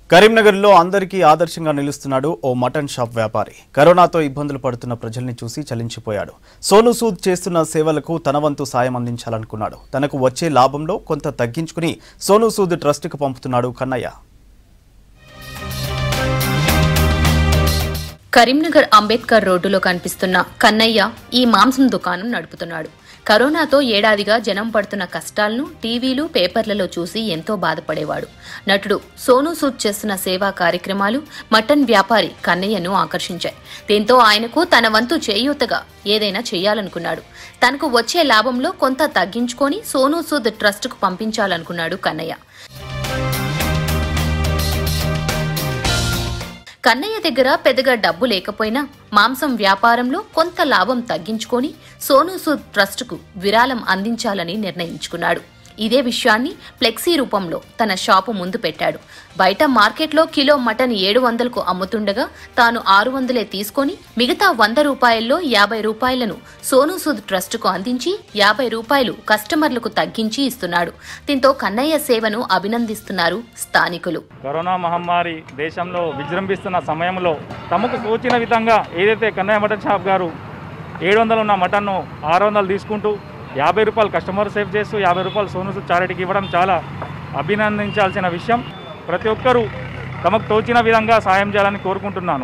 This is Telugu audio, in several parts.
కరీంనగర్లో అందరికీ ఆదర్శంగా నిలుస్తున్నాడు ఓ మటన్ షాప్ వ్యాపారి కరోనాతో ఇబ్బందులు పడుతున్న ప్రజల్ని చూసి చలించిపోయాడు సోను సూద్ చేస్తున్న సేవలకు తన వంతు సాయం అందించాలనుకున్నాడు తనకు వచ్చే లాభంలో కొంత తగ్గించుకుని సోను సూద్ ట్రస్టుకు పంపుతున్నాడు కన్నయ్య కరీంనగర్ అంబేద్కర్ రోడ్డులో కనిపిస్తున్న కన్నయ్య ఈ మాంసం దుకాణం నడుపుతున్నాడు కరోనాతో ఏడాదిగా జనం పడుతున్న కష్టాలను టీవీలు పేపర్లలో చూసి ఎంతో బాధపడేవాడు నటుడు సోను సూద్ చేస్తున్న సేవా కార్యక్రమాలు మటన్ వ్యాపారి కన్నయ్యను ఆకర్షించాయి దీంతో ఆయనకు తన వంతు చేయూతగా ఏదైనా చేయాలనుకున్నాడు తనకు వచ్చే లాభంలో కొంత తగ్గించుకొని సోను సూద్ ట్రస్టుకు పంపించాలనుకున్నాడు కన్నయ్య కన్నయ్య దగ్గర పెద్దగా డబ్బు లేకపోయినా మాంసం వ్యాపారంలో కొంత లాభం తగ్గించుకొని సోను సూద్ ట్రస్టుకు విరాళం అందించాలని నిర్ణయించుకున్నాడు ఇదే విషయాన్ని ఫ్లెక్సీ రూపంలో తన షాపు ముందు పెట్టాడు బయట మార్కెట్లో కిలో మటన్ ఏడు వందలకు అమ్ముతుండగా తాను ఆరు వందలే తీసుకొని మిగతా వంద రూపాయల్లో యాభై రూపాయలను సోను సూద్ ట్రస్టుకు అందించి యాభై రూపాయలు కస్టమర్లకు తగ్గించి ఇస్తున్నాడు దీంతో కన్నయ్య సేవను అభినందిస్తున్నారు స్థానికులు కరోనా మహమ్మారి దేశంలో విజృంభిస్తున్న సమయంలో తమకు తోచిన విధంగా ఏదైతే కన్నయ్య మటన్ షాప్ గారు ఏడు వందలు ఉన్న మటన్ను ఆరు వందలు తీసుకుంటూ యాభై రూపాయలు కస్టమర్ సేవ్ చేస్తూ యాభై రూపాయలు సోను సూద్ చారిటీకి ఇవ్వడం చాలా అభినందించాల్సిన విషయం ప్రతి ఒక్కరూ తమకు తోచిన విధంగా సాయం చేయాలని కోరుకుంటున్నాను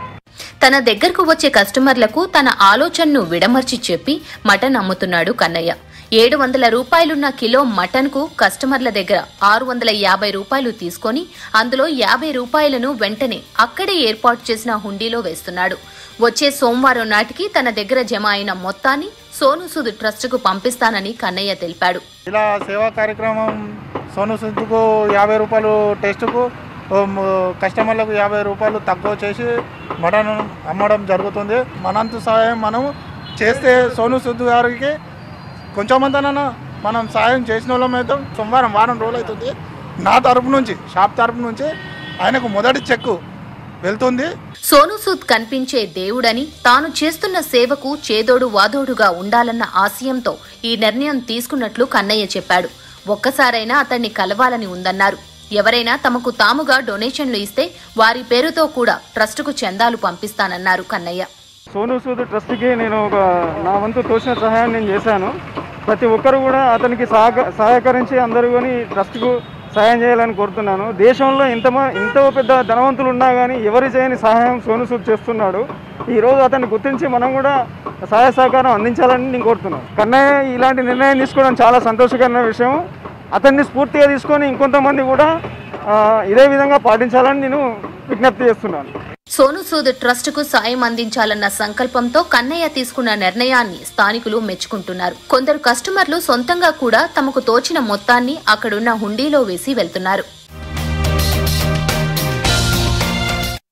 తన దగ్గరకు వచ్చే కస్టమర్లకు తన ఆలోచనను విడమర్చి చెప్పి మటన్ అమ్ముతున్నాడు కన్నయ్య ఏడు వందల రూపాయలున్న కిలో మటన్కు కస్టమర్ల దగ్గర ఆరు వందల యాభై రూపాయలు తీసుకొని అందులో యాభై రూపాయలను వెంటనే అక్కడే ఏర్పాటు చేసిన హుండీలో వేస్తున్నాడు వచ్చే సోమవారం నాటికి తన దగ్గర జమ అయిన మొత్తాన్ని సోను సూద్ ట్రస్టుకు పంపిస్తానని కన్నయ్య తెలిపాడు ఇలా సేవా కార్యక్రమం సోను సుద్దుకు యాభై రూపాయలు టెస్టుకు ఉమ్, కస్టమర్లకు యాభై రూపాయలు తక్కువ చేసి మటన్ అమ్మడం జరుగుతుంది మనంతు సహాయం మనం చేస్తే సోను సుద్దు గారికి కొంచెమంతనైనా మనం సాయం చేసిన వాళ్ళం అయితే సోమవారం వారం రోజులు అవుతుంది నా తరపు నుంచి షాప్ తరపు నుంచి ఆయనకు మొదటి చెక్కు వెళ్తుంది సోను సూద్ కనిపించే దేవుడని తాను చేస్తున్న సేవకు చేదోడు వాదోడుగా ఉండాలన్న ఆశయంతో ఈ నిర్ణయం తీసుకున్నట్లు కన్నయ్య చెప్పాడు ఒక్కసారైనా అతన్ని కలవాలని ఉందన్నారు ఎవరైనా తమకు తాముగా డొనేషన్లు ఇస్తే వారి పేరుతో కూడా ట్రస్టుకు చందాలు పంపిస్తానన్నారు కన్నయ్య సోను సూద్ ట్రస్ట్కి నేను ఒక నా వంతు తోచిన సహాయం నేను చేశాను ప్రతి ఒక్కరు కూడా అతనికి సహక సహకరించి అందరూ కానీ ట్రస్ట్కు సహాయం చేయాలని కోరుతున్నాను దేశంలో ఇంత మ- ఇంత పెద్ద ధనవంతులు ఉన్నా కానీ ఎవరి చేయని సహాయం సోను సూద్ చేస్తున్నాడు ఈరోజు అతన్ని గుర్తించి మనం కూడా సహాయ సహకారం అందించాలని నేను కోరుతున్నాను కన్నయ్య ఇలాంటి నిర్ణయం తీసుకోవడం చాలా సంతోషకరమైన విషయం అతన్ని స్ఫూర్తిగా తీసుకొని ఇంకొంతమంది కూడా ఆ, ఇదే విధంగా పాటించాలని నేను విజ్ఞప్తి చేస్తున్నాను సోను సూద్ ట్రస్టుకు సాయం అందించాలన్న సంకల్పంతో కన్నయ్య తీసుకున్న నిర్ణయాన్ని స్థానికులు మెచ్చుకుంటున్నారు కొందరు కస్టమర్లు సొంతంగా కూడా తమకు తోచిన మొత్తాన్ని అక్కడున్న హుండీలో వేసి వెళ్తున్నారు